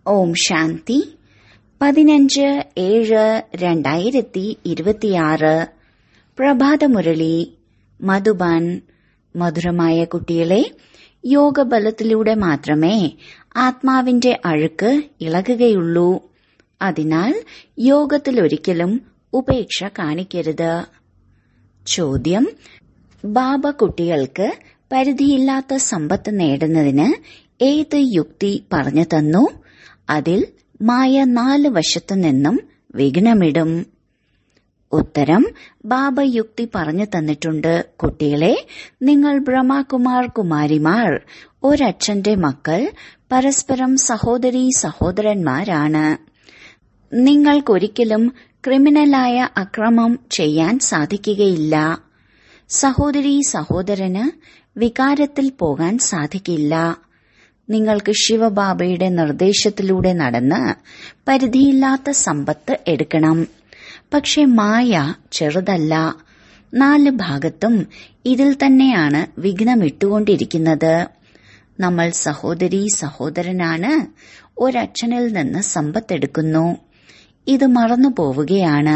ഓം ശാന്തി പതിനഞ്ച് ഏഴ് രണ്ടായിരത്തി ഇരുപത്തിയാറ് പ്രഭാതമുരളി മധുബാൻ മധുരമായ കുട്ടികളെ യോഗബലത്തിലൂടെ മാത്രമേ ആത്മാവിന്റെ അഴുക്ക് ഇളകുകയുള്ളൂ അതിനാൽ യോഗത്തിലൊരിക്കലും ഉപേക്ഷ കാണിക്കരുത് ചോദ്യം ബാബ കുട്ടികൾക്ക് പരിധിയില്ലാത്ത സമ്പത്ത് നേടുന്നതിന് ഏത് യുക്തി പറഞ്ഞു തന്നു അതിൽ മായ നാല് വശത്തു നിന്നും വിഘ്നമിടും ഉത്തരം ബാബ യുക്തി പറഞ്ഞു തന്നിട്ടുണ്ട് കുട്ടികളെ നിങ്ങൾ ബ്രഹ്മകുമാർ കുമാരിമാർ ഒരച്ഛന്റെ മക്കൾ പരസ്പരം സഹോദരീ സഹോദരന്മാരാണ് നിങ്ങൾക്കൊരിക്കലും ക്രിമിനലായ അക്രമം ചെയ്യാൻ സാധിക്കുകയില്ല സഹോദരീ സഹോദരന് വികാരത്തിൽ പോകാൻ സാധിക്കില്ല നിങ്ങൾക്ക് ശിവബാബയുടെ നിർദ്ദേശത്തിലൂടെ നടന്ന് പരിധിയില്ലാത്ത സമ്പത്ത് എടുക്കണം പക്ഷെ മായ ചെറുതല്ല നാല് ഭാഗത്തും ഇതിൽ തന്നെയാണ് വിഘ്നമിട്ടുകൊണ്ടിരിക്കുന്നത് നമ്മൾ സഹോദരീ സഹോദരനാണ് ഒരച്ഛനിൽ നിന്ന് സമ്പത്തെടുക്കുന്നു ഇത് മറന്നു പോവുകയാണ്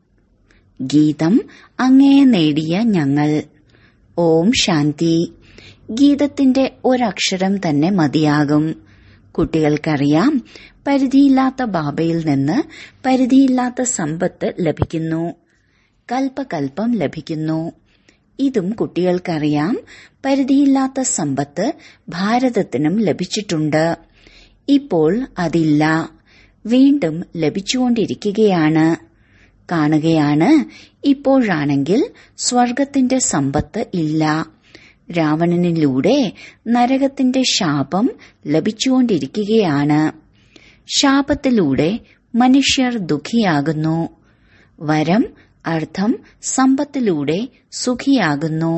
ഗീതം അങ്ങേ നേടിയ ഞങ്ങൾ ഓം ശാന്തി ഗീതത്തിന്റെ ഒരക്ഷരം തന്നെ മതിയാകും കുട്ടികൾക്കറിയാം പരിധിയില്ലാത്ത ബാബയിൽ നിന്ന് പരിധിയില്ലാത്ത സമ്പത്ത് ലഭിക്കുന്നു കൽപ്പകൽപ്പം ലഭിക്കുന്നു ഇതും കുട്ടികൾക്കറിയാം പരിധിയില്ലാത്ത സമ്പത്ത് ഭാരതത്തിനും ലഭിച്ചിട്ടുണ്ട് ഇപ്പോൾ അതില്ല വീണ്ടും ലഭിച്ചുകൊണ്ടിരിക്കുകയാണ് കാണുകയാണ് ഇപ്പോഴാണെങ്കിൽ സ്വർഗത്തിന്റെ സമ്പത്ത് ഇല്ല രാവണനിലൂടെ നരകത്തിന്റെ ശാപം ലഭിച്ചുകൊണ്ടിരിക്കുകയാണ് ശാപത്തിലൂടെ മനുഷ്യർ ദുഃഖിയാകുന്നു വരം അർത്ഥം സമ്പത്തിലൂടെ സുഖിയാകുന്നു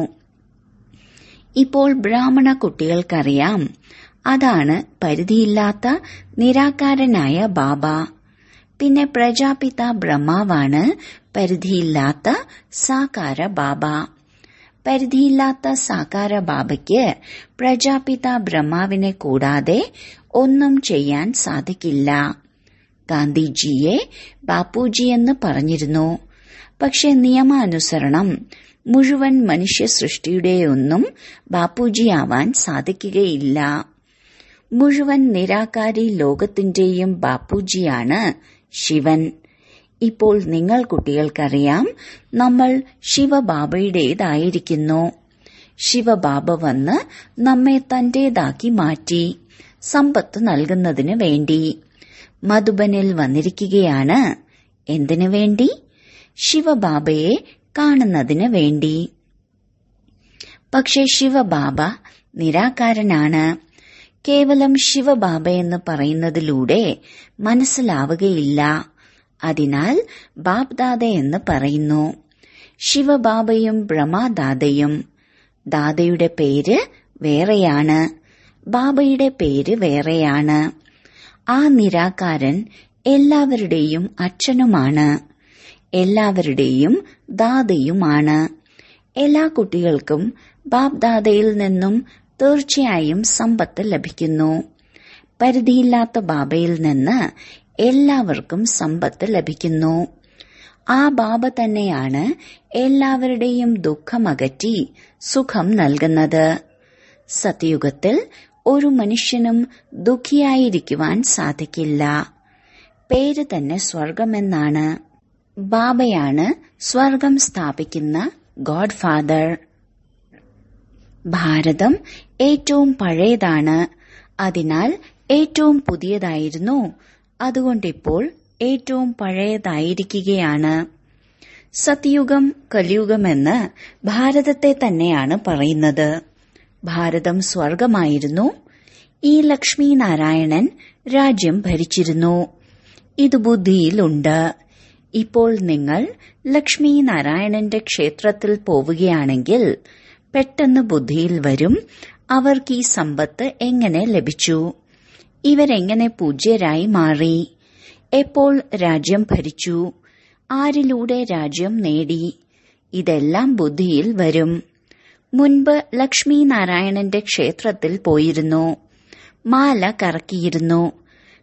ഇപ്പോൾ ബ്രാഹ്മണ കുട്ടികൾക്കറിയാം അതാണ് പരിധിയില്ലാത്ത നിരാകാരനായ ബാബ പിന്നെ പ്രജാപിത ബ്രഹ്മാവാണ് പരിധിയില്ലാത്ത സാകാര ബാബ പരിധിയില്ലാത്ത സാകാര ബാബയ്ക്ക് പ്രജാപിത ബ്രഹ്മാവിനെ കൂടാതെ ഒന്നും ചെയ്യാൻ സാധിക്കില്ല ഗാന്ധിജിയെ ബാപ്പുജി എന്ന് പറഞ്ഞിരുന്നു പക്ഷെ നിയമാനുസരണം മുഴുവൻ മനുഷ്യ സൃഷ്ടിയുടെയൊന്നും ബാപ്പുജിയാവാൻ സാധിക്കുകയില്ല മുഴുവൻ നിരാകാരി ലോകത്തിന്റെയും ബാപ്പുജിയാണ് ശിവൻ ഇപ്പോൾ നിങ്ങൾ കുട്ടികൾക്കറിയാം നമ്മൾ ശിവബാബയുടേതായിരിക്കുന്നു ശിവബാബ വന്ന് നമ്മെ തന്റേതാക്കി മാറ്റി സമ്പത്ത് നൽകുന്നതിന് വേണ്ടി മധുബനിൽ വന്നിരിക്കുകയാണ് എന്തിനു വേണ്ടി ശിവബാബയെ കാണുന്നതിന് വേണ്ടി പക്ഷെ ശിവബാബ നിരാകാരനാണ് കേവലം ശിവബാബ എന്ന് പറയുന്നതിലൂടെ മനസ്സിലാവുകയില്ല അതിനാൽ ബാബ്ദാദ എന്ന് പറയുന്നു ശിവബാബയും ബ്രഹ്മദാദയും ദാദയുടെ പേര് വേറെയാണ് ബാബയുടെ പേര് വേറെയാണ് ആ നിരാകാരൻ എല്ലാവരുടെയും അച്ഛനുമാണ് എല്ലാവരുടെയും ദാദയുമാണ് എല്ലാ കുട്ടികൾക്കും ബാബ്ദാദയിൽ നിന്നും തീർച്ചയായും സമ്പത്ത് ലഭിക്കുന്നു പരിധിയില്ലാത്ത ബാബയിൽ നിന്ന് എല്ലാവർക്കും സമ്പത്ത് ലഭിക്കുന്നു ആ ബാബ തന്നെയാണ് എല്ലാവരുടെയും ദുഃഖമകറ്റി സുഖം നൽകുന്നത് സത്യയുഗത്തിൽ ഒരു മനുഷ്യനും ദുഃഖിയായിരിക്കുവാൻ സാധിക്കില്ല പേര് തന്നെ സ്വർഗമെന്നാണ് ബാബയാണ് സ്വർഗം സ്ഥാപിക്കുന്ന ഗോഡ് ഫാദർ ഭാരതം ഏറ്റവും പഴയതാണ് അതിനാൽ ഏറ്റവും പുതിയതായിരുന്നു അതുകൊണ്ടിപ്പോൾ ഏറ്റവും പഴയതായിരിക്കുകയാണ് സത്യുഗം കലിയുഗമെന്ന് ഭാരതത്തെ തന്നെയാണ് പറയുന്നത് ഭാരതം സ്വർഗമായിരുന്നു ഈ ലക്ഷ്മി നാരായണൻ രാജ്യം ഭരിച്ചിരുന്നു ഇത് ബുദ്ധിയിലുണ്ട് ഇപ്പോൾ നിങ്ങൾ ലക്ഷ്മി നാരായണന്റെ ക്ഷേത്രത്തിൽ പോവുകയാണെങ്കിൽ പെട്ടെന്ന് ബുദ്ധിയിൽ വരും അവർക്ക് ഈ സമ്പത്ത് എങ്ങനെ ലഭിച്ചു ഇവരെങ്ങനെ പൂജ്യരായി മാറി എപ്പോൾ രാജ്യം ഭരിച്ചു ആരിലൂടെ രാജ്യം നേടി ഇതെല്ലാം ബുദ്ധിയിൽ വരും മുൻപ് ലക്ഷ്മി നാരായണന്റെ ക്ഷേത്രത്തിൽ പോയിരുന്നു മാല കറക്കിയിരുന്നു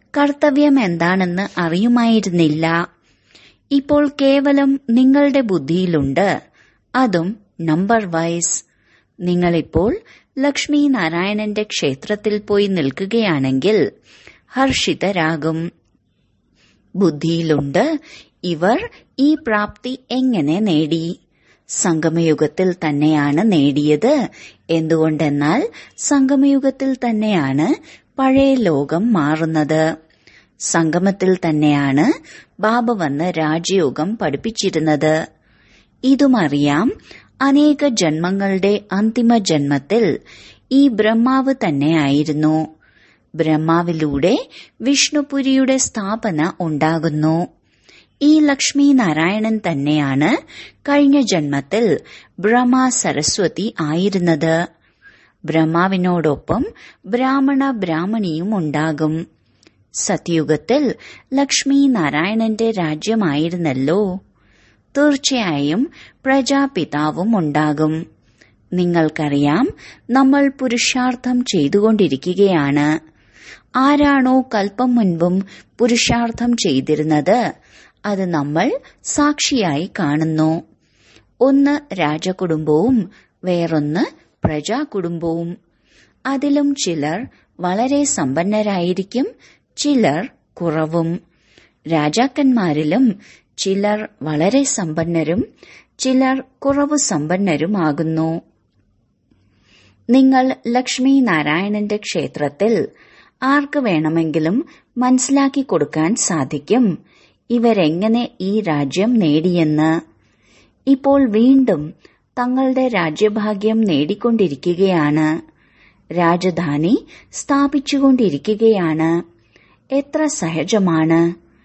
കർത്തവ്യം എന്താണെന്ന് അറിയുമായിരുന്നില്ല ഇപ്പോൾ കേവലം നിങ്ങളുടെ ബുദ്ധിയിലുണ്ട് അതും നമ്പർ വൈസ് നിങ്ങളിപ്പോൾ ലക്ഷ്മി നാരായണന്റെ ക്ഷേത്രത്തിൽ പോയി നിൽക്കുകയാണെങ്കിൽ ഹർഷിതരാകും ബുദ്ധിയിലുണ്ട് ഇവർ ഈ പ്രാപ്തി എങ്ങനെ നേടി സംഗമയുഗത്തിൽ തന്നെയാണ് നേടിയത് എന്തുകൊണ്ടെന്നാൽ സംഗമയുഗത്തിൽ തന്നെയാണ് പഴയ ലോകം മാറുന്നത് സംഗമത്തിൽ തന്നെയാണ് ബാബ വന്ന് രാജയോഗം പഠിപ്പിച്ചിരുന്നത് ഇതുമറിയാം അനേക ജന്മങ്ങളുടെ അന്തിമ ജന്മത്തിൽ ഈ ബ്രഹ്മാവ് തന്നെയായിരുന്നു ബ്രഹ്മാവിലൂടെ വിഷ്ണുപുരിയുടെ സ്ഥാപന ഉണ്ടാകുന്നു ഈ ലക്ഷ്മി നാരായണൻ തന്നെയാണ് കഴിഞ്ഞ ജന്മത്തിൽ ബ്രഹ്മ സരസ്വതി ആയിരുന്നത് ബ്രഹ്മാവിനോടൊപ്പം ബ്രാഹ്മണ ബ്രാഹ്മണിയും ഉണ്ടാകും സത്യുഗത്തിൽ ലക്ഷ്മി നാരായണന്റെ രാജ്യമായിരുന്നല്ലോ തീർച്ചയായും പ്രജാപിതാവും ഉണ്ടാകും നിങ്ങൾക്കറിയാം നമ്മൾ പുരുഷാർത്ഥം ചെയ്തുകൊണ്ടിരിക്കുകയാണ് ആരാണോ കൽപ്പം മുൻപും പുരുഷാർത്ഥം ചെയ്തിരുന്നത് അത് നമ്മൾ സാക്ഷിയായി കാണുന്നു ഒന്ന് രാജകുടുംബവും വേറൊന്ന് പ്രജാകുടുംബവും അതിലും ചിലർ വളരെ സമ്പന്നരായിരിക്കും ചിലർ കുറവും രാജാക്കന്മാരിലും ചിലർ വളരെ സമ്പന്നരും ചിലർ കുറവ് സമ്പന്നരുമാകുന്നു നിങ്ങൾ ലക്ഷ്മി നാരായണന്റെ ക്ഷേത്രത്തിൽ ആർക്ക് വേണമെങ്കിലും മനസ്സിലാക്കി കൊടുക്കാൻ സാധിക്കും ഇവരെങ്ങനെ ഈ രാജ്യം നേടിയെന്ന് ഇപ്പോൾ വീണ്ടും തങ്ങളുടെ രാജ്യഭാഗ്യം നേടിക്കൊണ്ടിരിക്കുകയാണ് രാജധാനി സ്ഥാപിച്ചുകൊണ്ടിരിക്കുകയാണ് എത്ര സഹജമാണ്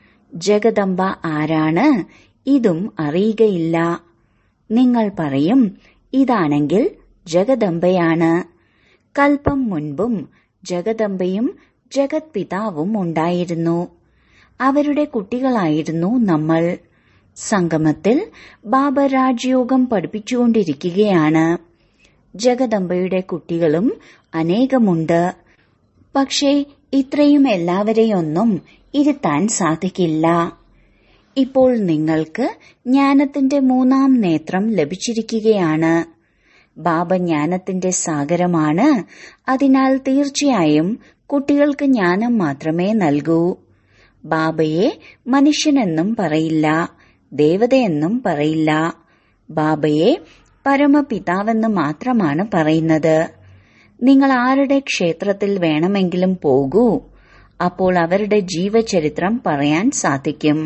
ജഗദംബ ആരാണ് ഇതും അറിയുകയില്ല നിങ്ങൾ പറയും ഇതാണെങ്കിൽ ജഗദംബയാണ് കൽപ്പം മുൻപും ജഗദംബയും ജഗത് പിതാവും ഉണ്ടായിരുന്നു അവരുടെ കുട്ടികളായിരുന്നു നമ്മൾ സംഗമത്തിൽ ബാബ രാജയോഗം പഠിപ്പിച്ചുകൊണ്ടിരിക്കുകയാണ് ജഗദംബയുടെ കുട്ടികളും അനേകമുണ്ട് പക്ഷേ ഇത്രയും എല്ലാവരെയൊന്നും ഇരുത്താൻ സാധിക്കില്ല ഇപ്പോൾ നിങ്ങൾക്ക് ജ്ഞാനത്തിന്റെ മൂന്നാം നേത്രം ലഭിച്ചിരിക്കുകയാണ് ബാബ ജ്ഞാനത്തിന്റെ സാഗരമാണ് അതിനാൽ തീർച്ചയായും കുട്ടികൾക്ക് ജ്ഞാനം മാത്രമേ നൽകൂ ബാബയെ മനുഷ്യനെന്നും പറയില്ല ദേവതയെന്നും പറയില്ല ബാബയെ പരമപിതാവെന്ന് മാത്രമാണ് പറയുന്നത് നിങ്ങൾ ആരുടെ ക്ഷേത്രത്തിൽ വേണമെങ്കിലും പോകൂ അപ്പോൾ അവരുടെ ജീവചരിത്രം പറയാൻ സാധിക്കും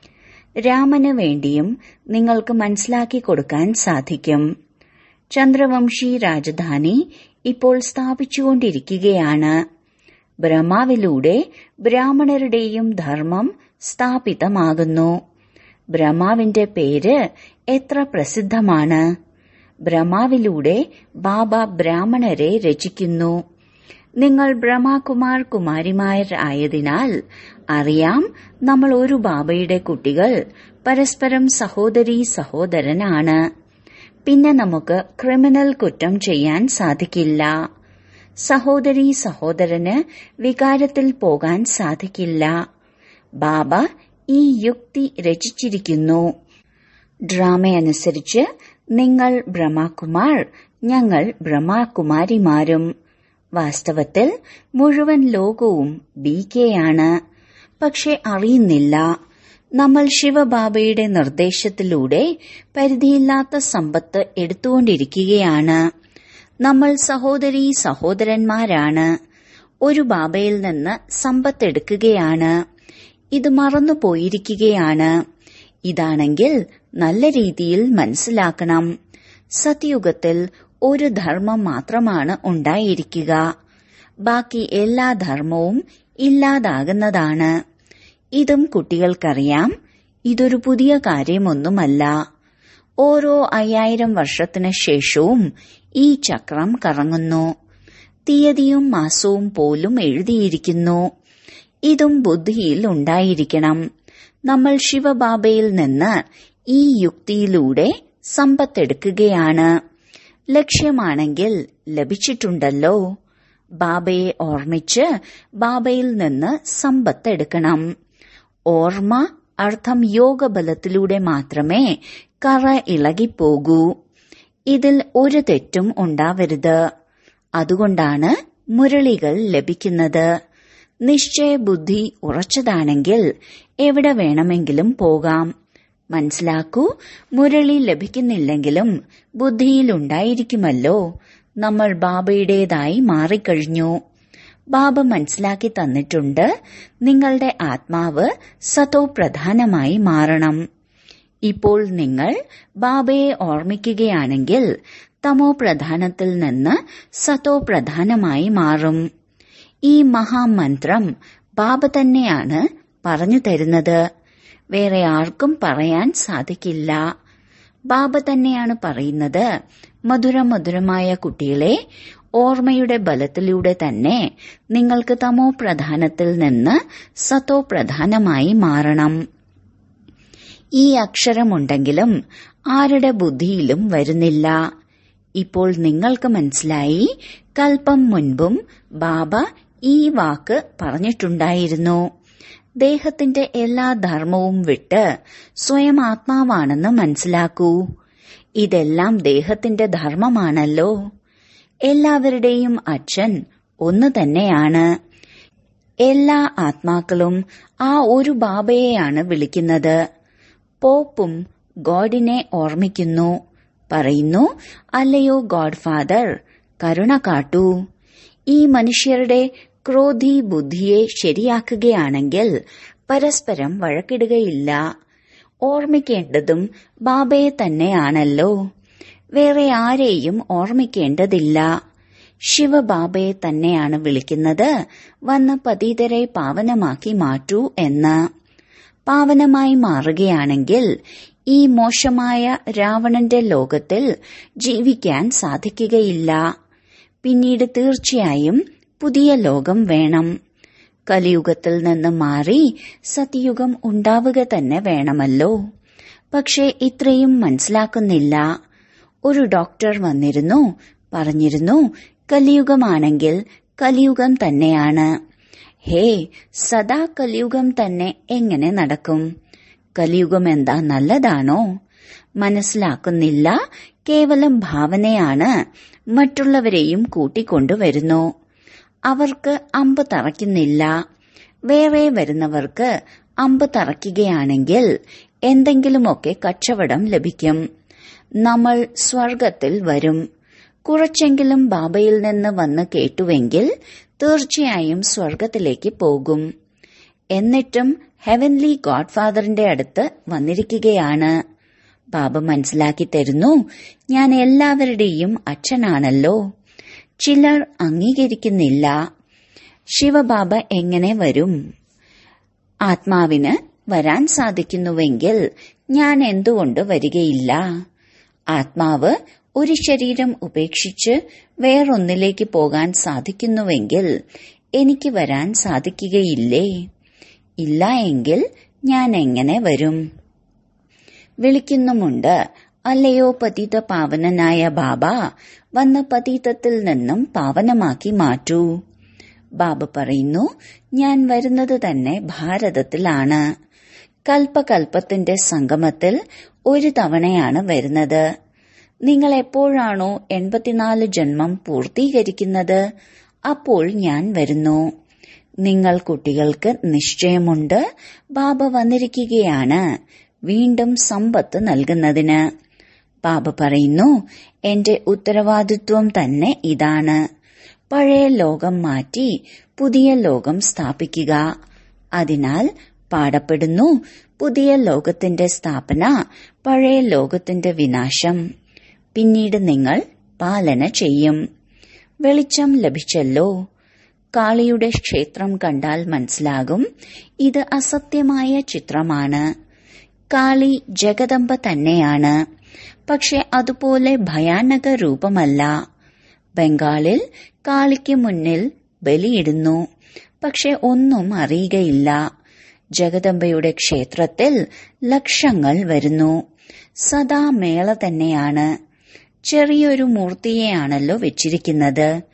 രാമന് വേണ്ടിയും നിങ്ങൾക്ക് മനസ്സിലാക്കി കൊടുക്കാൻ സാധിക്കും ചന്ദ്രവംശി രാജധാനി ഇപ്പോൾ സ്ഥാപിച്ചുകൊണ്ടിരിക്കുകയാണ് ബ്രഹ്മാവിലൂടെ ബ്രാഹ്മണരുടെയും ധർമ്മം സ്ഥാപിതമാകുന്നു ബ്രഹ്മാവിന്റെ പേര് എത്ര പ്രസിദ്ധമാണ് ബ്രഹ്മാവിലൂടെ ബാബ ബ്രാഹ്മണരെ രചിക്കുന്നു നിങ്ങൾ ബ്രഹ്മകുമാർ കുമാരിമാരായതിനാൽ അറിയാം നമ്മൾ ഒരു ബാബയുടെ കുട്ടികൾ പരസ്പരം സഹോദരി സഹോദരനാണ് പിന്നെ നമുക്ക് ക്രിമിനൽ കുറ്റം ചെയ്യാൻ സാധിക്കില്ല സഹോദരി സഹോദരന് വികാരത്തിൽ പോകാൻ സാധിക്കില്ല ബാബ ഈ യുക്തി രചിച്ചിരിക്കുന്നു ഡ്രാമയനുസരിച്ച് നിങ്ങൾ ബ്രഹ്മകുമാർ ഞങ്ങൾ ബ്രഹ്മകുമാരിമാരും വാസ്തവത്തിൽ മുഴുവൻ ലോകവും ബി കെയാണ് പക്ഷെ അറിയുന്നില്ല നമ്മൾ ശിവബാബയുടെ നിർദ്ദേശത്തിലൂടെ പരിധിയില്ലാത്ത സമ്പത്ത് എടുത്തുകൊണ്ടിരിക്കുകയാണ് നമ്മൾ സഹോദരി സഹോദരന്മാരാണ് ഒരു ബാബയിൽ നിന്ന് സമ്പത്ത് എടുക്കുകയാണ് ഇത് മറന്നു പോയിരിക്കുകയാണ് ഇതാണെങ്കിൽ നല്ല രീതിയിൽ മനസ്സിലാക്കണം സത്യുഗത്തിൽ ഒരു ധർമ്മം മാത്രമാണ് ഉണ്ടായിരിക്കുക ബാക്കി എല്ലാ ധർമ്മവും ഇല്ലാതാകുന്നതാണ് ഇതും കുട്ടികൾക്കറിയാം ഇതൊരു പുതിയ കാര്യമൊന്നുമല്ല ഓരോ അയ്യായിരം വർഷത്തിനു ശേഷവും ഈ ചക്രം കറങ്ങുന്നു തീയതിയും മാസവും പോലും എഴുതിയിരിക്കുന്നു ഇതും ബുദ്ധിയിൽ ഉണ്ടായിരിക്കണം നമ്മൾ ശിവബാബയിൽ നിന്ന് ഈ യുക്തിയിലൂടെ സമ്പത്തെടുക്കുകയാണ് ലക്ഷ്യമാണെങ്കിൽ ലഭിച്ചിട്ടുണ്ടല്ലോ ബാബയെ ഓർമ്മിച്ച് ബാബയിൽ നിന്ന് സമ്പത്ത് എടുക്കണം ഓർമ്മ അർത്ഥം യോഗബലത്തിലൂടെ മാത്രമേ കറ ഇളകിപ്പോകൂ ഇതിൽ ഒരു തെറ്റും ഉണ്ടാവരുത് അതുകൊണ്ടാണ് മുരളികൾ ലഭിക്കുന്നത് നിശ്ചയബുദ്ധി ഉറച്ചതാണെങ്കിൽ എവിടെ വേണമെങ്കിലും പോകാം മനസ്സിലാക്കൂ മുരളി ലഭിക്കുന്നില്ലെങ്കിലും ബുദ്ധിയിലുണ്ടായിരിക്കുമല്ലോ നമ്മൾ ബാബയുടേതായി മാറിക്കഴിഞ്ഞു ബാബ മനസ്സിലാക്കി തന്നിട്ടുണ്ട് നിങ്ങളുടെ ആത്മാവ് സതോ പ്രധാനമായി മാറണം ഇപ്പോൾ നിങ്ങൾ ബാബയെ ഓർമ്മിക്കുകയാണെങ്കിൽ തമോ പ്രധാനത്തിൽ നിന്ന് സതോ പ്രധാനമായി മാറും ഈ മഹാമന്ത്രം ബാബ തന്നെയാണ് പറഞ്ഞു തരുന്നത് വേറെ ആർക്കും പറയാൻ സാധിക്കില്ല ബാബ തന്നെയാണ് പറയുന്നത് മധുര മധുരമായ കുട്ടികളെ ഓർമ്മയുടെ ബലത്തിലൂടെ തന്നെ നിങ്ങൾക്ക് തമോ പ്രധാനത്തിൽ നിന്ന് സതോ പ്രധാനമായി മാറണം ഈ അക്ഷരമുണ്ടെങ്കിലും ആരുടെ ബുദ്ധിയിലും വരുന്നില്ല ഇപ്പോൾ നിങ്ങൾക്ക് മനസ്സിലായി കൽപ്പം മുൻപും ബാബ ഈ വാക്ക് പറഞ്ഞിട്ടുണ്ടായിരുന്നു ദേഹത്തിന്റെ എല്ലാ ധർമ്മവും വിട്ട് സ്വയം ആത്മാവാണെന്ന് മനസ്സിലാക്കൂ ഇതെല്ലാം ദേഹത്തിന്റെ ധർമ്മമാണല്ലോ എല്ലാവരുടെയും അച്ഛൻ ഒന്ന് തന്നെയാണ് എല്ലാ ആത്മാക്കളും ആ ഒരു ബാബയെയാണ് വിളിക്കുന്നത് പോപ്പും ഗോഡിനെ ഓർമ്മിക്കുന്നു പറയുന്നു അല്ലയോ ഗോഡ് ഫാദർ കരുണ കാട്ടൂ ഈ മനുഷ്യരുടെ ക്രോധി ബുദ്ധിയെ ശരിയാക്കുകയാണെങ്കിൽ പരസ്പരം വഴക്കിടുകയില്ല ഓർമ്മിക്കേണ്ടതും ബാബയെ തന്നെയാണല്ലോ വേറെ ആരെയും ഓർമ്മിക്കേണ്ടതില്ല ശിവബാബയെ തന്നെയാണ് വിളിക്കുന്നത് വന്ന് പതീതരെ പാവനമാക്കി മാറ്റൂ എന്ന് പാവനമായി മാറുകയാണെങ്കിൽ ഈ മോശമായ രാവണന്റെ ലോകത്തിൽ ജീവിക്കാൻ സാധിക്കുകയില്ല പിന്നീട് തീർച്ചയായും പുതിയ ലോകം വേണം കലിയുഗത്തിൽ നിന്ന് മാറി സത്യയുഗം ഉണ്ടാവുക തന്നെ വേണമല്ലോ പക്ഷേ ഇത്രയും മനസ്സിലാക്കുന്നില്ല ഒരു ഡോക്ടർ വന്നിരുന്നു പറഞ്ഞിരുന്നു കലിയുഗമാണെങ്കിൽ കലിയുഗം തന്നെയാണ് ഹേ സദാ കലിയുഗം തന്നെ എങ്ങനെ നടക്കും കലിയുഗം എന്താ നല്ലതാണോ മനസ്സിലാക്കുന്നില്ല കേവലം ഭാവനയാണ് മറ്റുള്ളവരെയും കൂട്ടിക്കൊണ്ടുവരുന്നു അവർക്ക് അമ്പ് തറയ്ക്കുന്നില്ല വേറെ വരുന്നവർക്ക് അമ്പ് തറയ്ക്കുകയാണെങ്കിൽ എന്തെങ്കിലുമൊക്കെ കച്ചവടം ലഭിക്കും നമ്മൾ സ്വർഗത്തിൽ വരും കുറച്ചെങ്കിലും ബാബയിൽ നിന്ന് വന്ന് കേട്ടുവെങ്കിൽ തീർച്ചയായും സ്വർഗത്തിലേക്ക് പോകും എന്നിട്ടും ഹെവൻലി ഗോഡ്ഫാദറിന്റെ അടുത്ത് വന്നിരിക്കുകയാണ് ബാബ മനസ്സിലാക്കി തരുന്നു ഞാൻ എല്ലാവരുടെയും അച്ഛനാണല്ലോ ചിലർ അംഗീകരിക്കുന്നില്ല ശിവബാബ എങ്ങനെ വരും ആത്മാവിന് വരാൻ സാധിക്കുന്നുവെങ്കിൽ ഞാൻ എന്തുകൊണ്ട് വരികയില്ല ആത്മാവ് ഒരു ശരീരം ഉപേക്ഷിച്ച് വേറൊന്നിലേക്ക് പോകാൻ സാധിക്കുന്നുവെങ്കിൽ എനിക്ക് വരാൻ സാധിക്കുകയില്ലേ ഇല്ല എങ്കിൽ ഞാൻ എങ്ങനെ വരും വിളിക്കുന്നുമുണ്ട് അല്ലയോ പതിത പാവനനായ ബാബ വന്ന പതീതത്തിൽ നിന്നും പാവനമാക്കി മാറ്റൂ ബാബ പറയുന്നു ഞാൻ വരുന്നത് തന്നെ ഭാരതത്തിലാണ് കൽപ്പകൽപ്പത്തിന്റെ സംഗമത്തിൽ ഒരു തവണയാണ് വരുന്നത് നിങ്ങൾ എപ്പോഴാണോ എൺപത്തിനാല് ജന്മം പൂർത്തീകരിക്കുന്നത് അപ്പോൾ ഞാൻ വരുന്നു നിങ്ങൾ കുട്ടികൾക്ക് നിശ്ചയമുണ്ട് ബാബ വന്നിരിക്കുകയാണ് വീണ്ടും സമ്പത്ത് നൽകുന്നതിന് ബാബ പറയുന്നു എന്റെ ഉത്തരവാദിത്വം തന്നെ ഇതാണ് പഴയ ലോകം മാറ്റി പുതിയ ലോകം സ്ഥാപിക്കുക അതിനാൽ പാടപ്പെടുന്നു പുതിയ ലോകത്തിന്റെ സ്ഥാപന പഴയ ലോകത്തിന്റെ വിനാശം പിന്നീട് നിങ്ങൾ പാലന ചെയ്യും വെളിച്ചം ലഭിച്ചല്ലോ കാളിയുടെ ക്ഷേത്രം കണ്ടാൽ മനസ്സിലാകും ഇത് അസത്യമായ ചിത്രമാണ് കാളി ജഗദമ്പ തന്നെയാണ് പക്ഷെ അതുപോലെ ഭയാനക രൂപമല്ല ബംഗാളിൽ കാളിക്ക് മുന്നിൽ ബലിയിടുന്നു പക്ഷെ ഒന്നും അറിയുകയില്ല ജഗദമ്പയുടെ ക്ഷേത്രത്തിൽ ലക്ഷങ്ങൾ വരുന്നു സദാ മേള തന്നെയാണ് ചെറിയൊരു മൂർത്തിയെയാണല്ലോ വെച്ചിരിക്കുന്നത്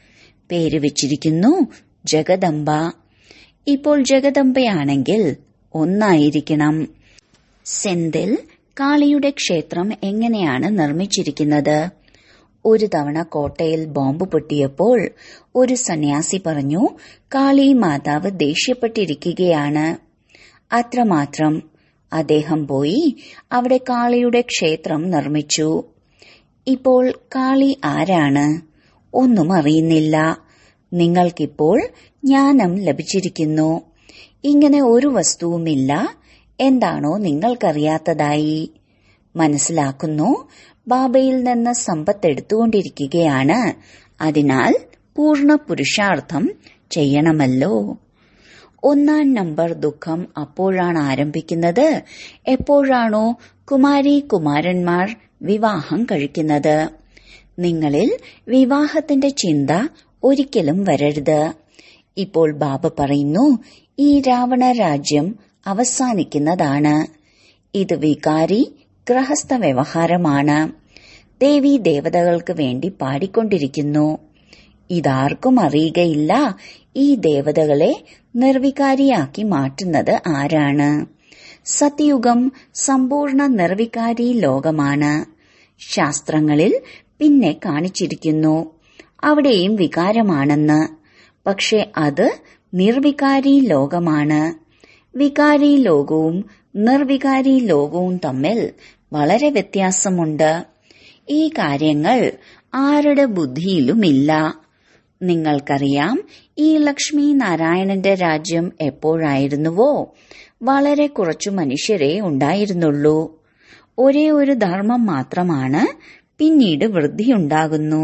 പേര് വെച്ചിരിക്കുന്നു ജഗദംബ ഇപ്പോൾ ജഗദംബയാണെങ്കിൽ ഒന്നായിരിക്കണം സെന്തിൽ കാളിയുടെ ക്ഷേത്രം എങ്ങനെയാണ് നിർമ്മിച്ചിരിക്കുന്നത് ഒരു തവണ കോട്ടയിൽ ബോംബ് പൊട്ടിയപ്പോൾ ഒരു സന്യാസി പറഞ്ഞു കാളി മാതാവ് ദേഷ്യപ്പെട്ടിരിക്കുകയാണ് അത്രമാത്രം അദ്ദേഹം പോയി അവിടെ കാളിയുടെ ക്ഷേത്രം നിർമ്മിച്ചു ഇപ്പോൾ കാളി ആരാണ് ഒന്നും അറിയുന്നില്ല നിങ്ങൾക്കിപ്പോൾ ജ്ഞാനം ലഭിച്ചിരിക്കുന്നു ഇങ്ങനെ ഒരു വസ്തുവുമില്ല എന്താണോ നിങ്ങൾക്കറിയാത്തതായി മനസ്സിലാക്കുന്നു ബാബയിൽ നിന്ന് സമ്പത്ത് എടുത്തുകൊണ്ടിരിക്കുകയാണ് അതിനാൽ പൂർണ്ണ പുരുഷാർത്ഥം ചെയ്യണമല്ലോ ഒന്നാം നമ്പർ ദുഃഖം അപ്പോഴാണ് ആരംഭിക്കുന്നത് എപ്പോഴാണോ കുമാരി കുമാരന്മാർ വിവാഹം കഴിക്കുന്നത് നിങ്ങളിൽ വിവാഹത്തിന്റെ ചിന്ത ഒരിക്കലും വരരുത് ഇപ്പോൾ ബാബ പറയുന്നു ഈ രാവണ രാജ്യം അവസാനിക്കുന്നതാണ് ഇത് വികാരി ഗൃഹസ്ഥ വ്യവഹാരമാണ് ദേവി ദേവതകൾക്ക് വേണ്ടി പാടിക്കൊണ്ടിരിക്കുന്നു ഇതാർക്കും അറിയുകയില്ല ഈ ദേവതകളെ നിർവികാരിയാക്കി മാറ്റുന്നത് ആരാണ് സത്യയുഗം സമ്പൂർണ്ണ നിർവികാരി ലോകമാണ് ശാസ്ത്രങ്ങളിൽ പിന്നെ കാണിച്ചിരിക്കുന്നു അവിടെയും വികാരമാണെന്ന് പക്ഷെ അത് നിർവികാരി ലോകമാണ് വികാരി ലോകവും നിർവികാരി ലോകവും തമ്മിൽ വളരെ വ്യത്യാസമുണ്ട് ഈ കാര്യങ്ങൾ ആരുടെ ബുദ്ധിയിലുമില്ല നിങ്ങൾക്കറിയാം ഈ ലക്ഷ്മി നാരായണന്റെ രാജ്യം എപ്പോഴായിരുന്നുവോ വളരെ കുറച്ചു മനുഷ്യരെ ഉണ്ടായിരുന്നുള്ളൂ ഒരേ ഒരു ധർമ്മം മാത്രമാണ് പിന്നീട് വൃദ്ധിയുണ്ടാകുന്നു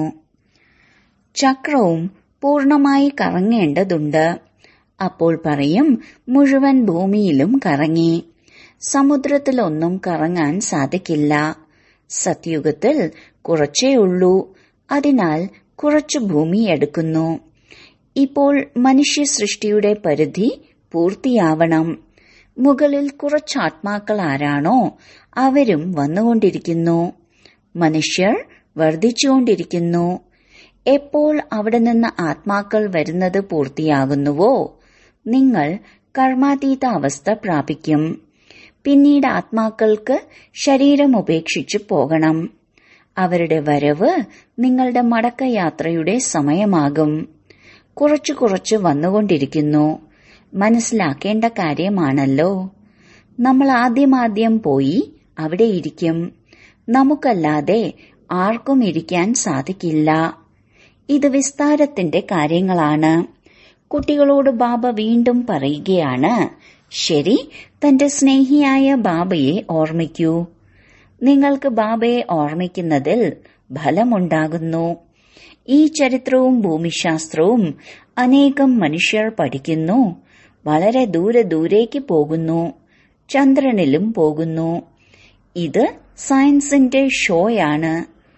ചക്രവും പൂർണമായി കറങ്ങേണ്ടതുണ്ട് അപ്പോൾ പറയും മുഴുവൻ ഭൂമിയിലും കറങ്ങി സമുദ്രത്തിലൊന്നും കറങ്ങാൻ സാധിക്കില്ല സത്യുഗത്തിൽ കുറച്ചേ ഉള്ളൂ അതിനാൽ കുറച്ചു ഭൂമി എടുക്കുന്നു ഇപ്പോൾ മനുഷ്യ സൃഷ്ടിയുടെ പരിധി പൂർത്തിയാവണം മുകളിൽ കുറച്ച് ആത്മാക്കൾ ആരാണോ അവരും വന്നുകൊണ്ടിരിക്കുന്നു മനുഷ്യർ വർദ്ധിച്ചുകൊണ്ടിരിക്കുന്നു എപ്പോൾ അവിടെ നിന്ന് ആത്മാക്കൾ വരുന്നത് പൂർത്തിയാകുന്നുവോ നിങ്ങൾ കർമാതീത അവസ്ഥ പ്രാപിക്കും പിന്നീട് ആത്മാക്കൾക്ക് ശരീരം ഉപേക്ഷിച്ചു പോകണം അവരുടെ വരവ് നിങ്ങളുടെ മടക്കയാത്രയുടെ സമയമാകും കുറച്ചു കുറച്ച് വന്നുകൊണ്ടിരിക്കുന്നു മനസ്സിലാക്കേണ്ട കാര്യമാണല്ലോ നമ്മൾ ആദ്യമാദ്യം പോയി അവിടെ ഇരിക്കും നമുക്കല്ലാതെ ആർക്കും ഇരിക്കാൻ സാധിക്കില്ല ഇത് വിസ്താരത്തിന്റെ കാര്യങ്ങളാണ് കുട്ടികളോട് ബാബ വീണ്ടും പറയുകയാണ് ശരി തന്റെ സ്നേഹിയായ ബാബയെ ഓർമ്മിക്കൂ നിങ്ങൾക്ക് ബാബയെ ഓർമ്മിക്കുന്നതിൽ ഫലമുണ്ടാകുന്നു ഈ ചരിത്രവും ഭൂമിശാസ്ത്രവും അനേകം മനുഷ്യർ പഠിക്കുന്നു വളരെ ദൂരെ ദൂരേക്ക് പോകുന്നു ചന്ദ്രനിലും പോകുന്നു ഇത് സയൻസിന്റെ ഷോയാണ്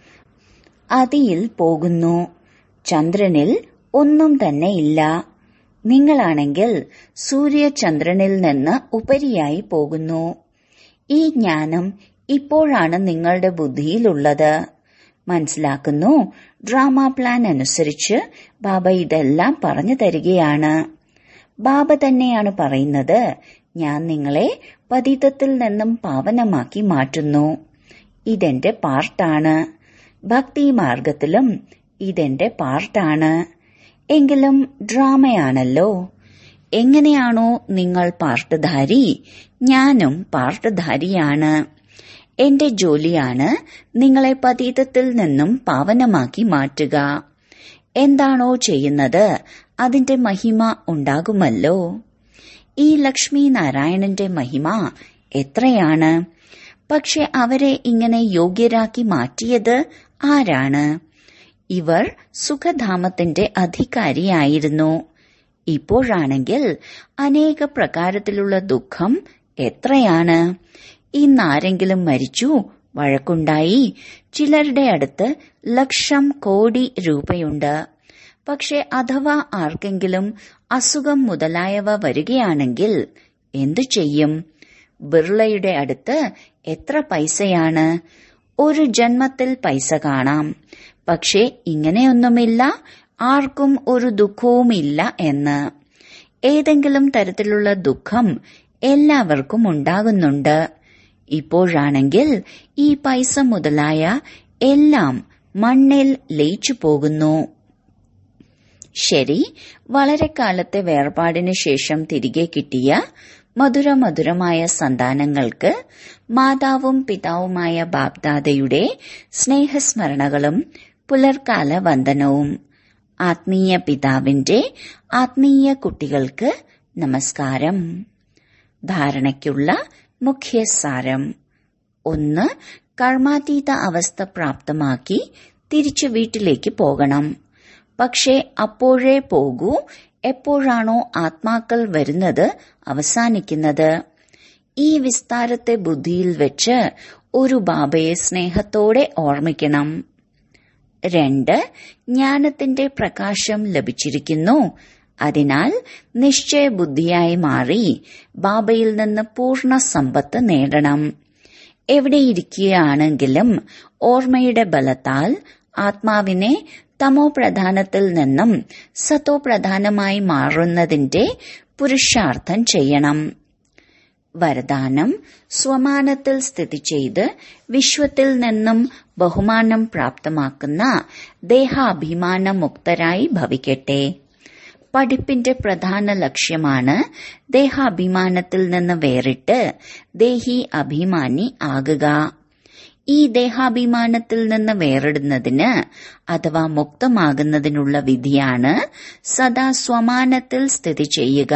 അതിയിൽ പോകുന്നു ചന്ദ്രനിൽ ഒന്നും തന്നെ ഇല്ല നിങ്ങളാണെങ്കിൽ സൂര്യചന്ദ്രനിൽ നിന്ന് ഉപരിയായി പോകുന്നു ഈ ജ്ഞാനം ഇപ്പോഴാണ് നിങ്ങളുടെ ബുദ്ധിയിലുള്ളത് മനസ്സിലാക്കുന്നു ഡ്രാമ പ്ലാൻ അനുസരിച്ച് ബാബ ഇതെല്ലാം പറഞ്ഞു തരികയാണ് ബാബ തന്നെയാണ് പറയുന്നത് ഞാൻ നിങ്ങളെ പതിതത്തിൽ നിന്നും പാവനമാക്കി മാറ്റുന്നു ഇതെന്റെ പാർട്ടാണ് ഭക്തി മാർഗത്തിലും ഇതെന്റെ പാർട്ടാണ് എങ്കിലും ഡ്രാമയാണല്ലോ എങ്ങനെയാണോ നിങ്ങൾ പാർട്ടുധാരി ഞാനും പാർട്ടുധാരിയാണ് എന്റെ ജോലിയാണ് നിങ്ങളെ പതീതത്തിൽ നിന്നും പാവനമാക്കി മാറ്റുക എന്താണോ ചെയ്യുന്നത് അതിന്റെ മഹിമ ഉണ്ടാകുമല്ലോ ഈ ലക്ഷ്മി നാരായണന്റെ മഹിമ എത്രയാണ് പക്ഷെ അവരെ ഇങ്ങനെ യോഗ്യരാക്കി മാറ്റിയത് ആരാണ് ഇവർ സുഖധാമത്തിന്റെ അധികാരിയായിരുന്നു ഇപ്പോഴാണെങ്കിൽ അനേക പ്രകാരത്തിലുള്ള ദുഃഖം എത്രയാണ് ഇന്നാരെങ്കിലും മരിച്ചു വഴക്കുണ്ടായി ചിലരുടെ അടുത്ത് ലക്ഷം കോടി രൂപയുണ്ട് പക്ഷെ അഥവാ ആർക്കെങ്കിലും അസുഖം മുതലായവ വരികയാണെങ്കിൽ എന്തു ചെയ്യും ബിർളയുടെ അടുത്ത് എത്ര പൈസയാണ് ഒരു ജന്മത്തിൽ പൈസ കാണാം പക്ഷെ ഇങ്ങനെയൊന്നുമില്ല ആർക്കും ഒരു ദുഃഖവുമില്ല എന്ന് ഏതെങ്കിലും തരത്തിലുള്ള ദുഃഖം എല്ലാവർക്കും ഉണ്ടാകുന്നുണ്ട് ഇപ്പോഴാണെങ്കിൽ ഈ പൈസ മുതലായ എല്ലാം മണ്ണിൽ ലയിച്ചു പോകുന്നു ശരി വളരെ കാലത്തെ വേർപാടിന് ശേഷം തിരികെ കിട്ടിയ മധുര മധുരമായ സന്താനങ്ങൾക്ക് മാതാവും പിതാവുമായ ബാബ്ദാദയുടെ സ്നേഹസ്മരണകളും പുലർക്കാല വന്ദനവും ആത്മീയ പിതാവിന്റെ ആത്മീയ കുട്ടികൾക്ക് നമസ്കാരം ധാരണയ്ക്കുള്ള മുഖ്യസാരം ഒന്ന് കർമാതീത അവസ്ഥ പ്രാപ്തമാക്കി തിരിച്ചു വീട്ടിലേക്ക് പോകണം പക്ഷേ അപ്പോഴേ പോകൂ എപ്പോഴാണോ ആത്മാക്കൾ വരുന്നത് അവസാനിക്കുന്നത് ഈ വിസ്താരത്തെ ബുദ്ധിയിൽ വെച്ച് ഒരു ബാബയെ സ്നേഹത്തോടെ ഓർമ്മിക്കണം രണ്ട് ജ്ഞാനത്തിന്റെ പ്രകാശം ലഭിച്ചിരിക്കുന്നു അതിനാൽ നിശ്ചയബുദ്ധിയായി മാറി ബാബയിൽ നിന്ന് പൂർണ്ണ സമ്പത്ത് നേടണം എവിടെയിരിക്കുകയാണെങ്കിലും ഓർമ്മയുടെ ബലത്താൽ ആത്മാവിനെ തമോ പ്രധാനത്തിൽ നിന്നും സത്തോ പ്രധാനമായി മാറുന്നതിന്റെ പുരുഷാർത്ഥം ചെയ്യണം വരദാനം സ്വമാനത്തിൽ സ്ഥിതി ചെയ്ത് വിശ്വത്തിൽ നിന്നും ബഹുമാനം പ്രാപ്തമാക്കുന്ന ദേഹാഭിമാന മുക്തരായി ഭവിക്കട്ടെ പഠിപ്പിന്റെ പ്രധാന ലക്ഷ്യമാണ് ദേഹാഭിമാനത്തിൽ നിന്ന് വേറിട്ട് ദേഹി അഭിമാനി ആകുക ഈ ദേഹാഭിമാനത്തിൽ നിന്ന് വേറിടുന്നതിന് അഥവാ മുക്തമാകുന്നതിനുള്ള വിധിയാണ് സദാ സ്വമാനത്തിൽ സ്ഥിതി ചെയ്യുക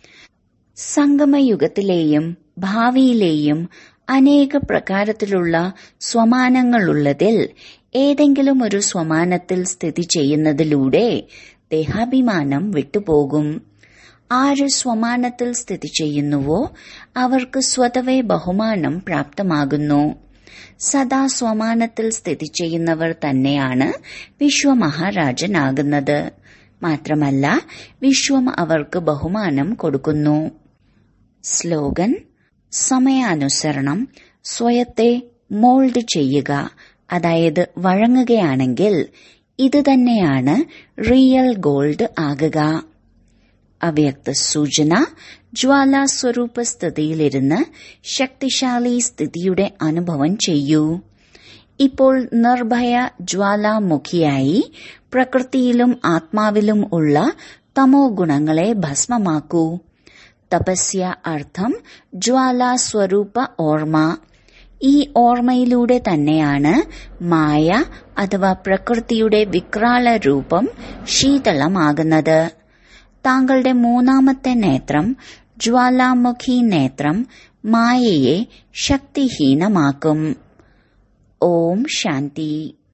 സംഗമയുഗത്തിലെയും ഭാവിയിലെയും അനേക പ്രകാരത്തിലുള്ള സ്വമാനങ്ങളുള്ളതിൽ ഏതെങ്കിലും ഒരു സ്വമാനത്തിൽ സ്ഥിതി ചെയ്യുന്നതിലൂടെ ദേഹാഭിമാനം വിട്ടുപോകും ആര് സ്വമാനത്തിൽ സ്ഥിതി ചെയ്യുന്നുവോ അവർക്ക് സ്വതവേ ബഹുമാനം പ്രാപ്തമാകുന്നു സദാ സ്വമാനത്തിൽ സ്ഥിതി ചെയ്യുന്നവർ തന്നെയാണ് വിശ്വമഹാരാജനാകുന്നത് മാത്രമല്ല വിശ്വം അവർക്ക് ബഹുമാനം കൊടുക്കുന്നു സ്ലോഗൻ സമയാനുസരണം സ്വയത്തെ മോൾഡ് ചെയ്യുക അതായത് വഴങ്ങുകയാണെങ്കിൽ ഇത് തന്നെയാണ് റിയൽ ഗോൾഡ് ആകുക അവ്യക്ത സൂചന ജ്വാലാ സ്വരൂപ സ്ഥിതിയിലിരുന്ന് ശക്തിശാലി സ്ഥിതിയുടെ അനുഭവം ചെയ്യൂ ഇപ്പോൾ നിർഭയ ജ്വാലാമുഖിയായി പ്രകൃതിയിലും ആത്മാവിലും ഉള്ള തമോ ഗുണങ്ങളെ ഭസ്മമാക്കൂ തപസ്യ അർത്ഥം ജ്വാലാ സ്വരൂപ ഓർമ്മ ഈ ഓർമ്മയിലൂടെ തന്നെയാണ് മായ അഥവാ പ്രകൃതിയുടെ വിക്രാള രൂപം ശീതളമാകുന്നത് താങ്കളുടെ മൂന്നാമത്തെ നേത്രം ജ്വാലാമുഖി നേത്രം മായയെ ശക്തിഹീനമാക്കും ഓം ശാന്തി